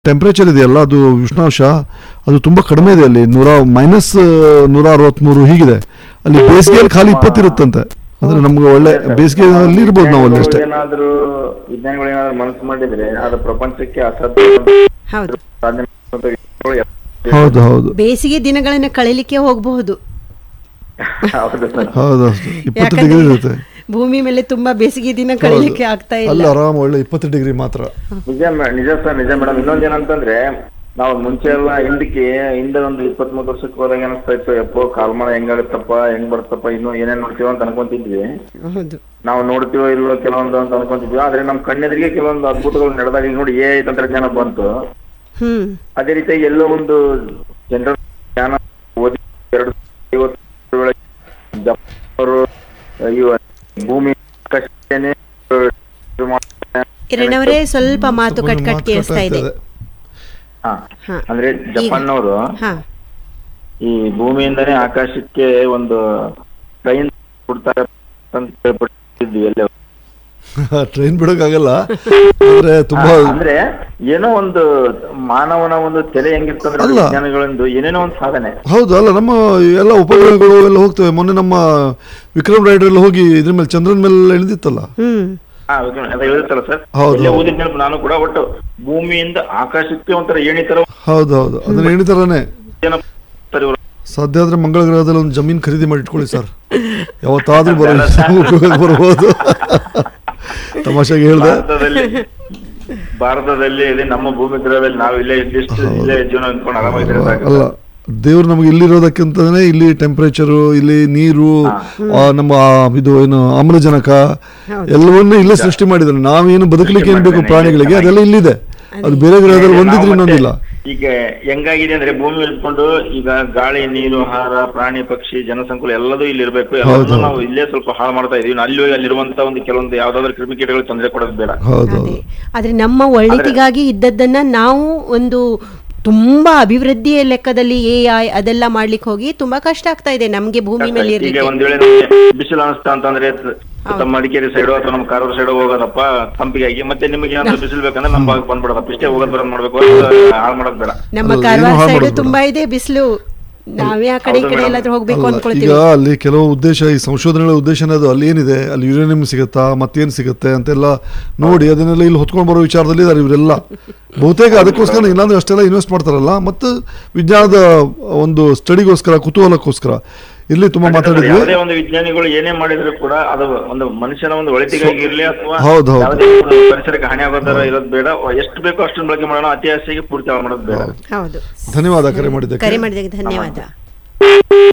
Temperature ಇದೆಯಲ್ಲ ಅದು ಉಷ್ಣಾಂಶ ಅದು ತುಂಬ ಕಡಿಮೆ ಇದೆ ಅಲ್ಲಿ ನೂರ ಮೈನಸ್ ನೂರ ಅರವತ್ತ್ಮೂರು ಹೀಗಿದೆ ಅಲ್ಲಿ ಬೇಸಿಗೆಯಲ್ಲಿ ಖಾಲಿ ಇಪ್ಪತ್ತಿರುತ್ತಂತೆ ಅಂದ್ರೆ ನಮ್ಗೆ ಒಳ್ಳೆ ಬೇಸಿಗೆಯಲ್ಲಿ ಇರ್ಬೋದು ನಾವು ಅಲ್ಲಿ ಅಷ್ಟೇ ಏನಾದ್ರೂ ವಿಜ್ಞಾನಿಗಳು ಏನಾದ್ರು ಮನಸ್ಸು ಮಾಡಿದ್ರೆ ಅದು ಪ್ರಪಂಚಕ್ಕೆ ಅಸಾಧ್ಯ ಹೌದು ಸಾಧನೆ ಮಾಡುವಂತ ವಿಜ್ಞಾನಿಗಳು ಎಷ್ಟೋ ಹೌದು ಹೌದು ಬೇಸಿಗೆ ದಿನಗಳನ್ನ ಕಳೀಲಿಕ್ಕೆ ಹೋಗಬಹುದು ಹೌದು ಸರ್ ಹೌದು ಅಷ್ಟು ಇಪ್ಪತ್ತು ಡಿಗ್ರಿ ಇರುತ್ತೆ ಭೂಮಿ ಮೇಲೆ ತುಂಬಾ ಬೇಸಿಗೆ ದಿನ ಕಳೀಲಿಕ್ಕೆ ಆಗ್ತಾ ಅಲ್ಲಿ ಇಲ್ಲ ಆರಾಮ್ ಒಳ್ಳೆ ಇಪ್ಪತ್ತು ಡಿಗ್ರಿ ಮಾತ್ರ ನಿಜ ಮೇ- ನಿಜ ಸರ್ ನಿಜ ಮೇಡಮ್ ಇನ್ನೊಂದ್ ಏನಂತಂದ್ರೆ ನಾವು ಮುಂಚೆ ಎಲ್ಲ ಹಿಂದಕ್ಕೆ ಹಿಂದೆ ಒಂದು ಇಪ್ಪತ್ತ್ ಮೂರು ವರ್ಷಕ್ಕೆ ಹೋದಾಗ ಅನಿಸ್ತಾ ಇತ್ತು ಎಪ್ಪೋ ಕಾಲ್ಮಾನ ಹೆಂಗಾಗುತ್ತಪ್ಪ ಹೆಂಗ್ ಬರ್ತಪ್ಪ ಇನ್ನು ಏನೇನ್ ನೋಡ್ತೀವೋ ಅಂತ ಅನ್ಕೊಂತಿದ್ವಿ ಹೌದು ನಾವು ನೋಡ್ತೀವೋ ಇಲ್ವೋ ಕೆಲವೊಂದು ಅಂತ ಅನ್ಕೊಂತಿದ್ವಿ ಆದ್ರೆ ನಮ್ ಕಣ್ಣೆದುರಿಗೆ ಕೆಲವೊಂದು ಅದ್ಭುತಗಳು ನಡೆದಾಗ ಈಗ ನೋಡಿ ಎ ತಂತ್ರಜ್ಞಾನ ಬಂತು ಹ್ಮ್ ಅದೇ ರೀತಿಯಾಗಿ ಎಲ್ಲೋ ಒಂದು ಜನರ ಜ್ಞಾನ ಓದಿ ಎರಡು ಸಾವಿರದ ಐವತ್ತು ಒಳಗೆ ಜಪಾನವರು ಇವ ಭೂಮಿ ಆಕಾಶನೇ ಇದು ಮಾಡ್ತಾರೆ. ಕಿರಣವರೇ ಸ್ವಲ್ಪ ಮಾತು ಕಟ್ ಕಟ್ ಕೇಳಿಸ್ತಾ ಇದೆ ಹಾ. ಹಾ. ಅಂದ್ರೆ ಜಪಾನ್ನವರು ಹಾ ಈ ಭೂಮಿಯಿಂದನೇ ಆಕಾಶಕ್ಕೆ ಒಂದು ಟ್ರೈನ್ ಕೊಡ್ತಾರೆ ಅಂತ ಕೇಳ್ಪಟ್ಟಿದ್ವಿ ಎಲ್ಲೇ ಟ್ರೈನ್ ಬಿಡೋಕ್ಕಾಗಲ್ಲ ಅಂದ್ರೆ ತುಂಬಾ ಹಾ, ಅಂದ್ರೆ ಏನೋ ಒಂದು ಮಾನವನ ಒಂದು ತಲೆ ಹೆಂಗಿರ್ತಂದ್ರೆ ಅಲ್ಲ. ವಿಜ್ಞಾನಿಗಳೊಂದು ಏನೇನೋ ಒಂದು ಸಾಧನೆ ಹೌದು ಅಲ್ಲ ನಮ್ಮ ಎಲ್ಲ ಉಪಗ್ರಹಗಳು ಎಲ್ಲ ಹೋಗ್ತವೆ ಮೊನ್ನೆ ನಮ್ಮ ವಿಕ್ರಮ್ ರೈಡರ್ ಎಲ್ಲ ಹೋಗಿ ಇದ್ರ ಮೇಲೆ ಚಂದ್ರನ ಮೇಲೆ ಇಳಿದಿತ್ತಲ್ಲ ಹ್ಮ್ ಹಾ ವಿಜ್ಞಾನ ಅದ ಹೇಳಿರ್ತಲ್ಲ ಸರ್ ಹೌದು, ಎಲ್ಲೇ ಹೌದು. ಓದಿದ್ ನೆನಪು ನಾನು ಕೂಡ ಒಟ್ಟು ಭೂಮಿಯಿಂದ ಆಕಾಶಕ್ಕೆ ಒಂಥರ ಏಣಿ ತರ ಹೌದು ಹೌದು ಅದನ್ನ ಹೇಳಿತಾರನೆ ಏನಪ್ಪ ಸರ್ ಇವ್ರು ಸಾಧ್ಯ ಆದ್ರೆ ಮಂಗಳ ಗ್ರಹದಲ್ಲಿ ಒಂದು ಜಮೀನ್ ಖರೀದಿ ಮಾಡಿ ಇಟ್ಕೊಳ್ಳಿ ಸರ್ ಯಾವತ್ತಾದ್ರೂ ಬರೋ ಉಪಯೋಗಕ್ಕೆ ಬರ್ಬೋದು ತಮಾಷೆಗೆ ಹೇಳ್ದೆ ಭಾರತದಲ್ಲಿ ಭಾರತದಲ್ಲಿ ಇದೆ ನಮ್ಮ ಭೂಮಿ ಗ್ರಹದಲ್ಲಿ ನಾವು ಇಲ್ಲೇ ಇದ್ದಿಷ್ಟು ಇಲ್ಲೇ ಜೀವನ ಅಂದ್ಕೊಂಡು ಆರಾಮಾಗಿದ್ರೆ ಸಾಕು ಅಲ್ಲ ದೇವ್ರು ನಮಗೆ ಇಲ್ಲಿರೋದಕ್ಕಿಂತನೇ ಇಲ್ಲಿ ಟೆಂಪರೇಚರು ಇಲ್ಲಿ ನೀರು ಆ, ನಮ್ಮ ಆ, ಇದು ಏನು ಆಮ್ಲಜನಕ ಎಲ್ಲವನ್ನೂ ಇಲ್ಲೇ ಸೃಷ್ಟಿ ಮಾಡಿದ್ದಾರೆ ನಾವೇನು ಬದುಕಲಿಕ್ಕೆ ಏನ್ ಬೇಕು ಪ್ರಾಣಿಗಳಿಗೆ ಅದೆಲ್ಲ ಇಲ್ಲಿದೆ ಅದು ಬೇರೆ ಗ್ರಹದಲ್ಲಿ ನಾವು ಒಂದಿದ್ರೆ ಮತ್ತೆ ಇನ್ನೊಂದಿಲ್ಲ ಈಗ ಹೆಂಗಾಗಿದೆ ಅಂದ್ರೆ ಭೂಮಿ ಇಟ್ಕೊಂಡು ಈಗ ಗಾಳಿ ನೀರು ಆಹಾರ ಪ್ರಾಣಿ ಪಕ್ಷಿ ಜನಸಂಕುಲ ಎಲ್ಲದೂ ಇಲ್ಲಿ ಇರಬೇಕು ಎಲ್ಲದನ್ನು ನಾವು ಇಲ್ಲೇ ಸ್ವಲ್ಪ ಹಾಳು ಮಾಡ್ತಾ ಇದೀವಿ ಅಲ್ಲಿ ಹೋಗಿ ಅಲ್ಲಿರುವಂತ ಒಂದು ಕೆಲವೊಂದು ಯಾವ್ದಾದ್ರು ಕ್ರಿಮಿಕೀಟಗಳು ತೊಂದರೆ ಕೊಡೋದು ಬೇಡ ಹೌದು ಅದೇ ಆದ್ರೆ ನಮ್ಮ ಒಳಿತಿಗಾಗಿ ಇದ್ದದ್ದನ್ನ ನಾವು ಒಂದು ತುಂಬಾ ಅಭಿವೃದ್ಧಿಯ ಲೆಕ್ಕದಲ್ಲಿ ಎ ಐ ಅದೆಲ್ಲ ಮಾಡ್ಲಿಕ್ಕೆ ಹೋಗಿ ತುಂಬಾ ಕಷ್ಟ ಆಗ್ತಾ ಇದೆ ನಮ್ಗೆ ಭೂಮಿ ಮೇಲೆ ಈಗ ಇರ್ಲಿಕ್ಕೆ ಒಂದ್ ವೇಳೆ ನಮ್ಗೆ ಬಿಸಿಲು ಅನಿಸ್ತಾ ಅಂತಂದ್ರೆ ನಮ್ಮ ಮಡಿಕೇರಿ ಸೈಡ್ ಅಥವಾ ನಮ್ಮ ಕಾರವಾರ ಸೈಡ್ ಹೋಗೋದಪ್ಪ ತಂಪಿಗಾಗಿ ಮತ್ತೆ ನಿಮಗೆ ಏನಾದ್ರು ಬಿಸಿಲು ಬೇಕಂದ್ರೆ ನಮ್ಮ ಭಾಗಕ್ಕೆ ಬಂದ್ಬಿಡೋದಪ್ಪ ಇಷ್ಟೇ ಹೋಗೋದ್ ಬರೋದ್ ಮಾಡ್ಬೇಕು ಹಾಳು ಮಾಡೋದ್ ಬೇಡ ನಮ್ಮ ಅಲ್ಲ, ಕಾರವಾರ ಏನು ಹಾಳ್ ಸೈಡ್ ಮಾಡೋದು ತುಂಬಾ ಇದೆ ಬಿಸಿಲು ನಾವೇ ಆ ಕಡೆ ಈ ಕಡೆ ಎಲ್ಲಾದ್ರೂ ಹೋಗ್ಬೇಕು ಅಲ್ಲ, ಈಗ ಅನ್ಕೊಳ್ತೀವಿ ಅಲ್ಲಿ ಕೆಲವು ಉದ್ದೇಶ ಈ ಸಂಶೋಧನೆಗಳ ಉದ್ದೇಶನೇ ಅದು ಅಲ್ಲಿ ಏನಿದೆ ಅಲ್ಲಿ ಯುರೇನಿಯಂ ಸಿಗುತ್ತಾ ಮತ್ತೇನು ಸಿಗುತ್ತೆ ಅಂತೆಲ್ಲ ನೋಡಿ ಅದನ್ನೆಲ್ಲ ಇಲ್ಲಿ ಹೊತ್ಕೊಂಡು ಬರೋ ವಿಚಾರದಲ್ಲಿ ಇದ್ದಾರೆ ಇವರೆಲ್ಲ ಬಹುತೇಕ ಅದಕ್ಕೋಸ್ಕರ ಇಲ್ಲಾಂದ್ರೆ ಅಷ್ಟೆಲ್ಲ ಇನ್ವೆಸ್ಟ್ ಮಾಡ್ತಾರಲ್ಲ ಮತ್ತು ವಿಜ್ಞಾನದ ಒಂದು ಸ್ಟಡಿಗೋಸ್ಕರ ಕುತೂಹಲಕ್ಕೋಸ್ಕರ ಇಲ್ಲಿ ತುಂಬಾ ಮಾತಾಡಿದ್ವಿ ಯಾವುದೇ ಒಂದು ವಿಜ್ಞಾನಿಗಳು ಏನೇ ಮಾಡಿದ್ರು ಕೂಡ ಅದು ಒಂದು ಮನುಷ್ಯನ ಒಂದು ಒಳಿತಿಗಾಗಿ ಇರ್ಲಿ ಅಥವಾ ಹೌದು, ಹೌದು. ಯಾವುದೇ ಒಂದು ಪರಿಸರಕ್ಕೆ ಹಾನಿ ಆಗೋ ತರ ಇರೋದು ಬೇಡ ಎಷ್ಟು ಬೇಕೋ ಅಷ್ಟನ್ನು ಬಳಕೆ ಮಾಡೋಣ ಅತಿ ಆಸೆಗೆ ಪೂರ್ತಿ ಹಾಳು ಮಾಡೋದು ಬೇಡ ಹೌದು ಧನ್ಯವಾದ ಕರೆ ಮಾಡಿದ್ದಕ್ಕೆ ಕರೆ ಮಾಡಿದಾಗ ಧನ್ಯವಾದ